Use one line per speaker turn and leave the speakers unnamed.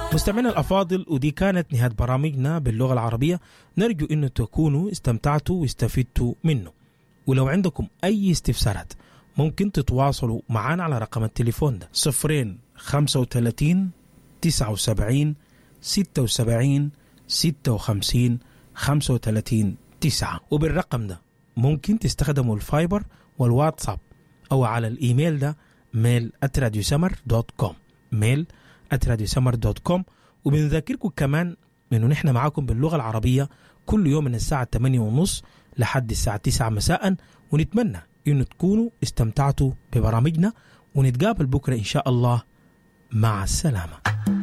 مستمعينا الأفاضل ودي كانت نهاية برامجنا باللغة العربية نرجو أن تكونوا استمتعتوا واستفدتوا منه ولو عندكم أي استفسارات ممكن تتواصلوا معنا على رقم التليفون ده صفرين خمسة وتلاتين تسعة وسبعين ستة وسبعين ستة وخمسين خمسة وتلاتين تسعة وبالرقم ده ممكن تستخدموا الفايبر والواتساب أو على الإيميل ده ميل @radiosummer دوت كوم ميل @radiosummer دوت كوم وبنذكركم كمان إنه نحن معاكم باللغة العربية كل يوم من الساعة 8 ونص لحد الساعة 9 مساء ونتمنى إنه تكونوا استمتعتوا ببرامجنا ونتقابل بكرة إن شاء الله مع السلامة